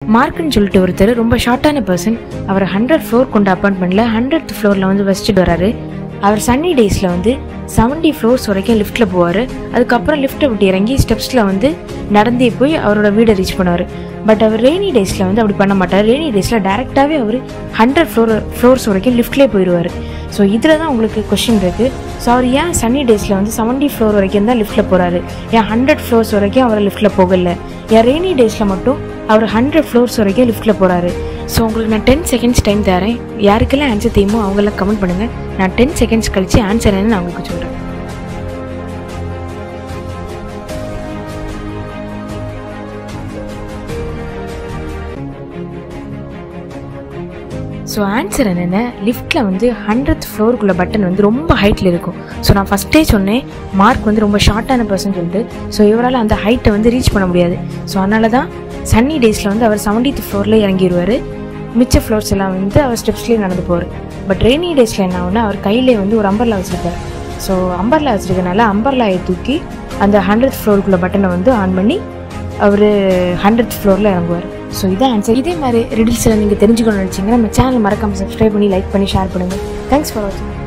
மார்க்குன்னு சொல்லிட்டு ஒருத்தர் ரொம்ப ஷார்ட்டான பர்சன் அவர் ஹண்ட்ரட் ஃப்ளோர் கொண்ட அப்பார்ட்மெண்ட்டில் ஹண்ட்ரட் ஃப்ளோரில் வந்து வசிச்சுட்டு வராரு அவர் சன்னி டேஸில் வந்து செவன்டி ஃப்ளோர்ஸ் வரைக்கும் லிஃப்ட்டில் போவார் அதுக்கப்புறம் லிஃப்ட்டை விட்டு இறங்கி ஸ்டெப்ஸில் வந்து நடந்தே போய் அவரோட வீடை ரீச் பண்ணுவார் பட் அவர் ரெய்னி டேஸில் வந்து அப்படி பண்ண மாட்டார் ரெய்னி டேஸில் டேரெக்டாகவே அவர் ஹண்ட்ரட் ஃப்ளோர் ஃப்ளோர்ஸ் வரைக்கும் லிஃப்ட்லேயே போயிடுவார் ஸோ இதில் தான் உங்களுக்கு கொஷின் இருக்குது ஸோ அவர் ஏன் சன்னி டேஸில் வந்து செவன்டி ஃப்ளோர் வரைக்கும் தான் லிஃப்ட்டில் போகிறாரு ஏன் ஹண்ட்ரட் ஃப்ளோர்ஸ் வரைக்கும் அவர் லிஃப்ட்டில் போகல ஏன் ரெய்னி டேஸில் மட்டும் அவர் ஹண்ட்ரட் ஃப்ளோர்ஸ் வரைக்கும் லிஃப்ட்டில் போகிறாரு ஸோ உங்களுக்கு நான் டென் செகண்ட்ஸ் டைம் தரேன் யாருக்கெல்லாம் ஆன்சர் தெரியுமோ அவங்கெல்லாம் கமெண்ட் பண்ணுங்கள் நான் டென் செகண்ட்ஸ் கழிச்சு ஆன்சர் என்னன்னு நான் உங்களுக்கு சொல்கிறேன் ஸோ ஆன்சர் என்னென்ன லிஃப்ட்டில் வந்து ஹண்ட்ரட் ஃப்ளோருக்குள்ள பட்டன் வந்து ரொம்ப ஹைட்டில் இருக்கும் ஸோ நான் ஃபஸ்ட்டே சொன்னேன் மார்க் வந்து ரொம்ப ஷார்ட்டான பர்சன் சொல்லிட்டு ஸோ இவரால் அந்த ஹைட்டை வந்து ரீச் பண்ண முடியாது ஸோ அதனால தான் சன்னி டேஸில் வந்து அவர் செவன்டீத் ஃப்ளோரில் இறங்கிடுவார் மிச்ச ஃப்ளோர்ஸ் எல்லாம் வந்து அவர் ஸ்டெப்ஸ்லேயே நடந்து போவார் பட் ரெய்னி டேஸில் என்ன ஆகுனா அவர் கையிலே வந்து ஒரு அம்பர்லா வச்சுருப்பார் ஸோ அம்பர்லா வச்சுருக்கனால அம்பர்லாயை தூக்கி அந்த ஹண்ட்ரட் ஃப்ளோருக்குள்ள பட்டனை வந்து ஆன் பண்ணி அவர் ஹண்ட்ரட் ஃப்ளோரில் இறங்குவார் ஸோ இதான் ஆன்சர் இதே மாதிரி ரிடில்ஸில் நீங்கள் தெரிஞ்சுக்கணும்னு நினச்சிங்கன்னா நம்ம சேனல் மறக்காமல் சப்ஸ்கிரைப் பண்ணி லைக் பண்ணி ஷேர் பண்ணுங்கள் தேங்க்ஸ் ஃபார் வாட்சிங்